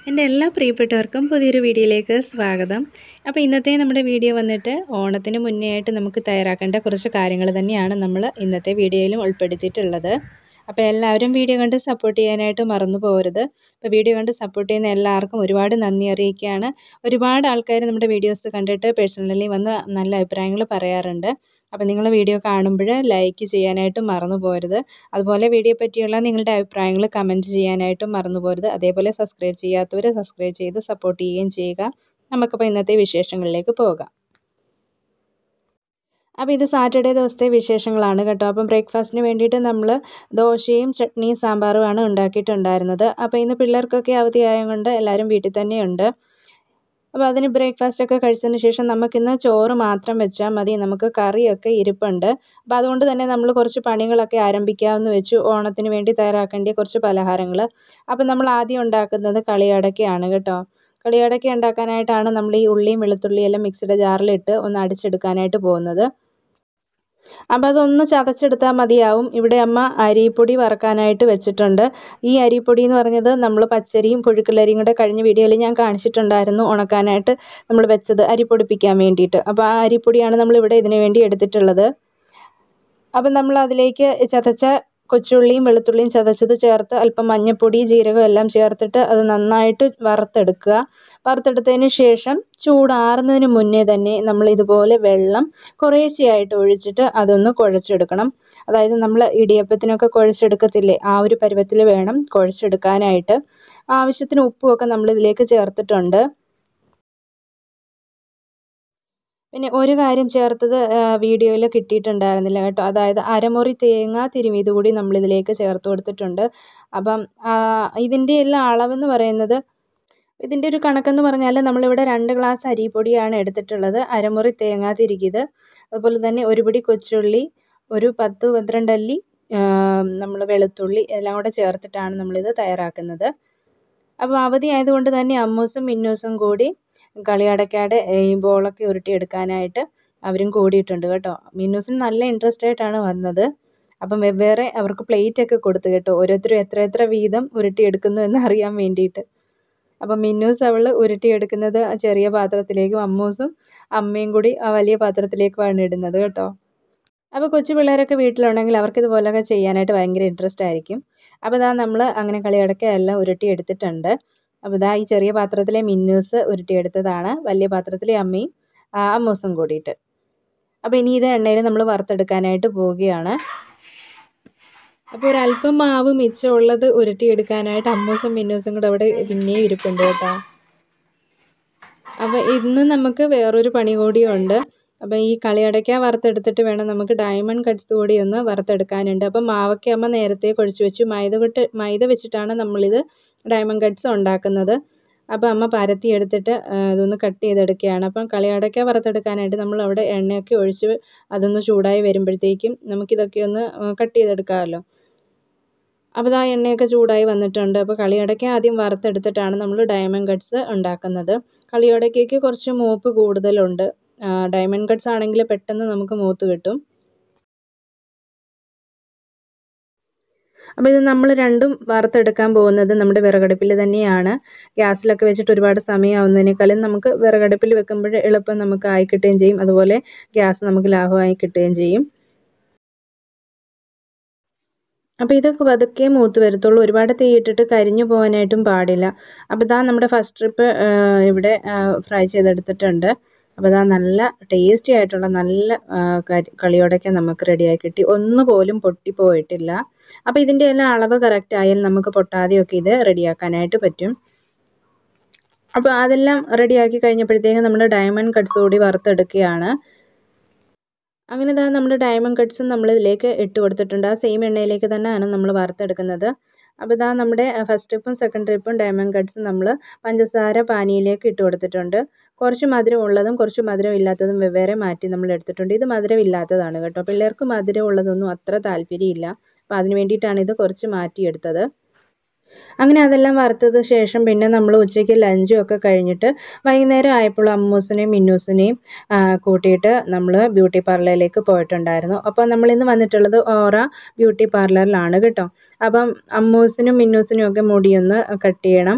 എൻ്റെ എല്ലാ പ്രിയപ്പെട്ടവർക്കും പുതിയൊരു വീഡിയോയിലേക്ക് സ്വാഗതം അപ്പോൾ ഇന്നത്തെ നമ്മുടെ വീഡിയോ വന്നിട്ട് ഓണത്തിന് മുന്നേ ആയിട്ട് നമുക്ക് തയ്യാറാക്കേണ്ട കുറച്ച് കാര്യങ്ങൾ തന്നെയാണ് നമ്മൾ ഇന്നത്തെ വീഡിയോയിലും ഉൾപ്പെടുത്തിയിട്ടുള്ളത് അപ്പോൾ എല്ലാവരും വീഡിയോ കണ്ട് സപ്പോർട്ട് ചെയ്യാനായിട്ട് മറന്നു പോകരുത് അപ്പോൾ വീഡിയോ കണ്ട് സപ്പോർട്ട് ചെയ്യുന്ന എല്ലാവർക്കും ഒരുപാട് നന്ദി അറിയിക്കുകയാണ് ഒരുപാട് ആൾക്കാർ നമ്മുടെ വീഡിയോസ് കണ്ടിട്ട് പേഴ്സണലി വന്ന് നല്ല അഭിപ്രായങ്ങൾ പറയാറുണ്ട് അപ്പോൾ നിങ്ങൾ വീഡിയോ കാണുമ്പോൾ ലൈക്ക് ചെയ്യാനായിട്ട് മറന്നു പോകരുത് അതുപോലെ വീഡിയോ പറ്റിയുള്ള നിങ്ങളുടെ അഭിപ്രായങ്ങൾ കമൻറ്റ് ചെയ്യാനായിട്ടും മറന്നു പോകരുത് അതേപോലെ സബ്സ്ക്രൈബ് ചെയ്യാത്തവർ സബ്സ്ക്രൈബ് ചെയ്ത് സപ്പോർട്ട് ചെയ്യുകയും ചെയ്യുക നമുക്കപ്പോൾ ഇന്നത്തെ വിശേഷങ്ങളിലേക്ക് പോകാം അപ്പോൾ ഇത് സാറ്റർഡേ ദിവസത്തെ വിശേഷങ്ങളാണ് കേട്ടോ അപ്പം ബ്രേക്ക്ഫാസ്റ്റിന് വേണ്ടിയിട്ട് നമ്മൾ ദോശയും ചട്നിയും സാമ്പാറുമാണ് ഉണ്ടാക്കിയിട്ടുണ്ടായിരുന്നത് അപ്പോൾ ഇന്ന് പിള്ളേർക്കൊക്കെ അവധിയായതുകൊണ്ട് എല്ലാവരും വീട്ടിൽ തന്നെയുണ്ട് അപ്പോൾ അതിന് ബ്രേക്ക്ഫാസ്റ്റ് ഒക്കെ കഴിച്ചതിന് ശേഷം നമുക്കിന്ന് ചോറ് മാത്രം വെച്ചാൽ മതി നമുക്ക് കറിയൊക്കെ ഇരിപ്പുണ്ട് അപ്പോൾ അതുകൊണ്ട് തന്നെ നമ്മൾ കുറച്ച് പണികളൊക്കെ ആരംഭിക്കാമെന്ന് വെച്ചു ഓണത്തിന് വേണ്ടി തയ്യാറാക്കേണ്ട കുറച്ച് പലഹാരങ്ങൾ അപ്പോൾ നമ്മൾ ആദ്യം ഉണ്ടാക്കുന്നത് കളിയടക്കയാണ് കേട്ടോ കളിയടക്ക ഉണ്ടാക്കാനായിട്ടാണ് നമ്മൾ ഈ ഉള്ളിയും വെളുത്തുള്ളിയും എല്ലാം മിക്സിയുടെ ജാറിലിട്ട് ഒന്ന് അടിച്ചെടുക്കാനായിട്ട് പോകുന്നത് അപ്പോൾ അതൊന്ന് ചതച്ചെടുത്താൽ മതിയാവും ഇവിടെ അമ്മ അരിപ്പൊടി വറക്കാനായിട്ട് വെച്ചിട്ടുണ്ട് ഈ അരിപ്പൊടി എന്ന് പറഞ്ഞത് നമ്മൾ പച്ചരിയും പുഴുക്കലരിയും കൂടെ കഴിഞ്ഞ വീഡിയോയിൽ ഞാൻ കാണിച്ചിട്ടുണ്ടായിരുന്നു ഉണക്കാനായിട്ട് നമ്മൾ വെച്ചത് അരി പൊടിപ്പിക്കാൻ വേണ്ടിയിട്ട് അപ്പോൾ ആ അരിപ്പൊടിയാണ് നമ്മൾ ഇവിടെ ഇതിന് വേണ്ടി എടുത്തിട്ടുള്ളത് അപ്പം നമ്മൾ അതിലേക്ക് ചതച്ച കൊച്ചുള്ളിയും വെളുത്തുള്ളിയും ചതച്ചത് ചേർത്ത് അല്പം മഞ്ഞൾപ്പൊടി ജീരകം എല്ലാം ചേർത്തിട്ട് അത് നന്നായിട്ട് വറുത്തെടുക്കുക വറുത്തെടുത്തതിന് ശേഷം ചൂടാറുന്നതിന് മുന്നേ തന്നെ നമ്മൾ ഇതുപോലെ വെള്ളം കുറേശ്ശെയായിട്ട് ഒഴിച്ചിട്ട് അതൊന്ന് കുഴച്ചെടുക്കണം അതായത് നമ്മൾ ഇടിയപ്പത്തിനൊക്കെ കുഴച്ചെടുക്കത്തില്ലേ ആ ഒരു പരുവത്തിൽ വേണം കുഴച്ചെടുക്കാനായിട്ട് ആവശ്യത്തിന് ഉപ്പുമൊക്കെ നമ്മൾ ഇതിലേക്ക് ചേർത്തിട്ടുണ്ട് പിന്നെ ഒരു കാര്യം ചേർത്തത് വീഡിയോയിൽ കിട്ടിയിട്ടുണ്ടായിരുന്നില്ല കേട്ടോ അതായത് അരമുറി തേങ്ങ തിരുമിയത് കൂടി നമ്മൾ ഇതിലേക്ക് ചേർത്ത് കൊടുത്തിട്ടുണ്ട് അപ്പം ഇതിൻ്റെ എല്ലാം അളവെന്ന് പറയുന്നത് ഇതിൻ്റെ ഒരു കണക്കെന്ന് പറഞ്ഞാൽ നമ്മളിവിടെ രണ്ട് ഗ്ലാസ് അരിപ്പൊടിയാണ് എടുത്തിട്ടുള്ളത് അരമുറി തേങ്ങ തിരുകിയത് അതുപോലെ തന്നെ ഒരു പിടി കൊച്ചുള്ളി ഒരു പത്ത് പന്ത്രണ്ട് അല്ലി നമ്മൾ വെളുത്തുള്ളി എല്ലാം കൂടെ ചേർത്തിട്ടാണ് നമ്മളിത് തയ്യാറാക്കുന്നത് അപ്പോൾ അവധി ആയതുകൊണ്ട് തന്നെ അമ്മൂസും മിന്നൂസും കൂടി കളിയടക്കാടെ ഈ ബോളൊക്കെ ഉരുട്ടിയെടുക്കാനായിട്ട് അവരും കൂടിയിട്ടുണ്ട് കേട്ടോ മിന്നൂസിന് നല്ല ഇൻട്രസ്റ്റ് ആയിട്ടാണ് വന്നത് അപ്പം വെവ്വേറെ അവർക്ക് പ്ലേറ്റ് ഒക്കെ കൊടുത്തു കേട്ടോ ഓരോരുത്തരും എത്ര എത്ര വീതം ഉരുട്ടിയെടുക്കുന്നു എന്ന് അറിയാൻ വേണ്ടിയിട്ട് അപ്പം മിന്നൂസ് അവൾ ഉരുട്ടിയെടുക്കുന്നത് ചെറിയ പാത്രത്തിലേക്കും അമ്മൂസും അമ്മയും കൂടി ആ വലിയ പാത്രത്തിലേക്കുമാണ് ഇടുന്നത് കേട്ടോ അപ്പോൾ കൊച്ചു പിള്ളേരൊക്കെ വീട്ടിലുണ്ടെങ്കിൽ അവർക്ക് ഇതുപോലെയൊക്കെ ചെയ്യാനായിട്ട് ഭയങ്കര ഇൻട്രസ്റ്റ് ആയിരിക്കും അപ്പോൾ ഇതാ നമ്മൾ അങ്ങനെ കളിയടക്ക എല്ലാം ഉരുട്ടിയെടുത്തിട്ടുണ്ട് അപ്പോൾ ഇതാ ഈ ചെറിയ പാത്രത്തിലെ മിന്നൂസ് ഉരുട്ടിയെടുത്തതാണ് വലിയ പാത്രത്തിലെ അമ്മയും അമ്മൂസും കൂടിയിട്ട് അപ്പോൾ ഇനി ഇത് എണ്ണയിൽ നമ്മൾ വറുത്തെടുക്കാനായിട്ട് പോവുകയാണ് അപ്പോൾ ഒരല്പം മാവ് മിച്ചമുള്ളത് ഉരുട്ടിയെടുക്കാനായിട്ട് അമ്മൂസും മിന്നൂസും കൂടെ അവിടെ പിന്നെയും ഇരിപ്പുണ്ട് കേട്ടോ അപ്പോൾ ഇന്ന് നമുക്ക് വേറൊരു പണി കൂടിയുണ്ട് അപ്പോൾ ഈ കളിയടയ്ക്ക വറുത്തെടുത്തിട്ട് വേണം നമുക്ക് ഡയമണ്ട് കട്ട്സ് കൂടി ഒന്ന് വറുത്തെടുക്കാനുണ്ട് അപ്പം മാവൊക്കെ അമ്മ നേരത്തെ കുഴച്ച് വെച്ചു മൈദ കൊട്ട് മൈദ വെച്ചിട്ടാണ് നമ്മളിത് ഡയമണ്ട് കട്ട്സ് ഉണ്ടാക്കുന്നത് അപ്പോൾ അമ്മ പരത്തി എടുത്തിട്ട് ഇതൊന്ന് കട്ട് ചെയ്തെടുക്കുകയാണ് അപ്പം കളിയടയ്ക്ക വറുത്തെടുക്കാനായിട്ട് നമ്മൾ അവിടെ എണ്ണയൊക്കെ ഒഴിച്ച് അതൊന്ന് ചൂടായി വരുമ്പോഴത്തേക്കും നമുക്കിതൊക്കെ ഒന്ന് കട്ട് ചെയ്തെടുക്കാമല്ലോ അപ്പോൾ ആ എണ്ണയൊക്കെ ചൂടായി വന്നിട്ടുണ്ട് അപ്പോൾ കളിയടയ്ക്ക ആദ്യം വറുത്തെടുത്തിട്ടാണ് നമ്മൾ ഡയമണ്ട് കട്ട്സ് ഉണ്ടാക്കുന്നത് കളിയടയ്ക്കയ്ക്ക് കുറച്ച് മൂപ്പ് കൂടുതലുണ്ട് ഡയമണ്ട് കട്ട്സ് ആണെങ്കിൽ പെട്ടെന്ന് നമുക്ക് മൂത്ത് കിട്ടും അപ്പോൾ ഇത് നമ്മൾ രണ്ടും വറുത്തെടുക്കാൻ പോകുന്നത് നമ്മുടെ വിറകടുപ്പിൽ തന്നെയാണ് ഗ്യാസിലൊക്കെ വെച്ചിട്ട് ഒരുപാട് സമയമാവുന്നതിനേക്കാളും നമുക്ക് വിറകടുപ്പിൽ വെക്കുമ്പോൾ എളുപ്പം നമുക്ക് ആയി കിട്ടുകയും ചെയ്യും അതുപോലെ ഗ്യാസ് നമുക്ക് ലാഭമായി കിട്ടുകയും ചെയ്യും അപ്പോൾ ഇതൊക്കെ പതുക്കെ മൂത്ത് വരത്തുള്ളൂ ഒരുപാട് തീയിട്ടിട്ട് കരിഞ്ഞു പോകാനായിട്ടും പാടില്ല അപ്പോൾ ഇതാ നമ്മുടെ ഫസ്റ്റ് ട്രിപ്പ് ഇവിടെ ഫ്രൈ ചെയ്തെടുത്തിട്ടുണ്ട് അപ്പോൾ ഇതാ നല്ല ടേസ്റ്റി ആയിട്ടുള്ള നല്ല കളിയോടൊക്കെ നമുക്ക് റെഡിയായി കിട്ടി ഒന്നുപോലും പൊട്ടിപ്പോയിട്ടില്ല അപ്പോൾ ഇതിൻ്റെ എല്ലാം അളവ് കറക്റ്റ് ആയാൽ നമുക്ക് പൊട്ടാതെയൊക്കെ ഇത് റെഡിയാക്കാനായിട്ട് പറ്റും അപ്പോൾ അതെല്ലാം റെഡിയാക്കി കഴിഞ്ഞപ്പോഴത്തേക്കും നമ്മൾ ഡയമണ്ട് കട്ട്സ് കൂടി വറുത്തെടുക്കുകയാണ് അങ്ങനെ ഇതാ നമ്മുടെ ഡയമണ്ട് കട്ട്സും നമ്മൾ ഇതിലേക്ക് ഇട്ട് കൊടുത്തിട്ടുണ്ട് ആ സെയിം എണ്ണയിലേക്ക് തന്നെയാണ് നമ്മൾ വറുത്തെടുക്കുന്നത് അപ്പോൾ ഇതാ നമ്മുടെ ഫസ്റ്റ് ട്രിപ്പും സെക്കൻഡ് ട്രിപ്പും ഡയമണ്ട് കട്ട്സും നമ്മൾ പഞ്ചസാര പാനിയിലേക്ക് ഇട്ട് കൊടുത്തിട്ടുണ്ട് കുറച്ച് മധുരം ഉള്ളതും കുറച്ച് മധുരം ഇല്ലാത്തതും വെവ്വേറെ മാറ്റി നമ്മൾ എടുത്തിട്ടുണ്ട് ഇത് മധുരം ഇല്ലാത്തതാണ് കേട്ടോ പിള്ളേർക്ക് മധുരം ഉള്ളതൊന്നും അത്ര താല്പര്യമില്ല അപ്പോൾ അതിന് വേണ്ടിയിട്ടാണ് ഇത് കുറച്ച് മാറ്റിയെടുത്തത് അങ്ങനെ അതെല്ലാം വറുത്തത് ശേഷം പിന്നെ നമ്മൾ ഉച്ചയ്ക്ക് ലഞ്ചും ഒക്കെ കഴിഞ്ഞിട്ട് വൈകുന്നേരം ആയപ്പോൾ അമ്മൂസിനെയും മിന്നൂസിനെയും കൂട്ടിയിട്ട് നമ്മൾ ബ്യൂട്ടി പാർലറിലേക്ക് പോയിട്ടുണ്ടായിരുന്നു അപ്പോൾ നമ്മൾ ഇന്ന് വന്നിട്ടുള്ളത് ഓറ ബ്യൂട്ടി പാർലറിലാണ് കേട്ടോ അപ്പം അമ്മൂസിനും മിന്നൂസിനും ഒക്കെ മുടിയൊന്ന് കട്ട് ചെയ്യണം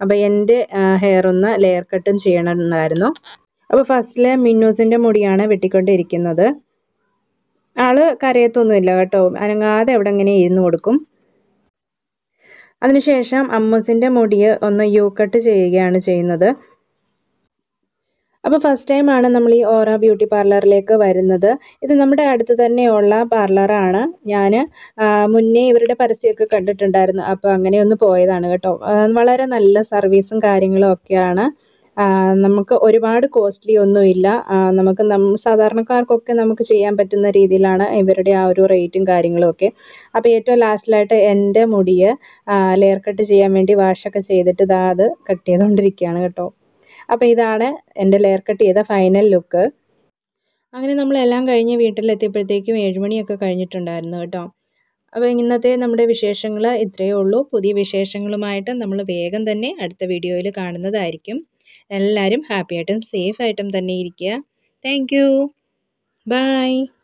അപ്പോൾ എൻ്റെ ഹെയർ ഒന്ന് ലെയർ കട്ടും ചെയ്യണമെന്നായിരുന്നു അപ്പോൾ ഫസ്റ്റിൽ മിന്നൂസിൻ്റെ മുടിയാണ് വെട്ടിക്കൊണ്ടിരിക്കുന്നത് ആള് കരയത്തൊന്നുമില്ല കേട്ടോ അനങ്ങാതെ അവിടെ ഇങ്ങനെ ഇരുന്ന് കൊടുക്കും അതിനുശേഷം അമ്മൂസിൻ്റെ മുടി ഒന്ന് യു കട്ട് ചെയ്യുകയാണ് ചെയ്യുന്നത് അപ്പോൾ ഫസ്റ്റ് ടൈമാണ് നമ്മൾ ഈ ഓറ ബ്യൂട്ടി പാർലറിലേക്ക് വരുന്നത് ഇത് നമ്മുടെ അടുത്ത് തന്നെയുള്ള പാർലറാണ് ഞാൻ മുന്നേ ഇവരുടെ പരസ്യമൊക്കെ കണ്ടിട്ടുണ്ടായിരുന്നു അപ്പോൾ അങ്ങനെ ഒന്ന് പോയതാണ് കേട്ടോ വളരെ നല്ല സർവീസും കാര്യങ്ങളും ഒക്കെയാണ് നമുക്ക് ഒരുപാട് കോസ്റ്റ്ലി ഒന്നുമില്ല നമുക്ക് നം സാധാരണക്കാർക്കൊക്കെ നമുക്ക് ചെയ്യാൻ പറ്റുന്ന രീതിയിലാണ് ഇവരുടെ ആ ഒരു റേറ്റും കാര്യങ്ങളും ഒക്കെ അപ്പോൾ ഏറ്റവും ലാസ്റ്റിലായിട്ട് എൻ്റെ മുടിയെ ലെയർ കട്ട് ചെയ്യാൻ വേണ്ടി വാഷൊക്കെ ചെയ്തിട്ട് ഇതാ അത് കട്ട് ചെയ്തുകൊണ്ടിരിക്കുകയാണ് കേട്ടോ അപ്പോൾ ഇതാണ് എൻ്റെ ലെയർ കട്ട് ചെയ്ത ഫൈനൽ ലുക്ക് അങ്ങനെ നമ്മളെല്ലാം കഴിഞ്ഞ് വീട്ടിലെത്തിയപ്പോഴത്തേക്കും ഏഴുമണിയൊക്കെ കഴിഞ്ഞിട്ടുണ്ടായിരുന്നു കേട്ടോ അപ്പോൾ ഇന്നത്തെ നമ്മുടെ വിശേഷങ്ങൾ ഇത്രയേ ഉള്ളൂ പുതിയ വിശേഷങ്ങളുമായിട്ട് നമ്മൾ വേഗം തന്നെ അടുത്ത വീഡിയോയിൽ കാണുന്നതായിരിക്കും എല്ലാവരും ഹാപ്പി ആയിട്ടും സേഫ് ആയിട്ടും തന്നെ ഇരിക്കുക താങ്ക് യു ബൈ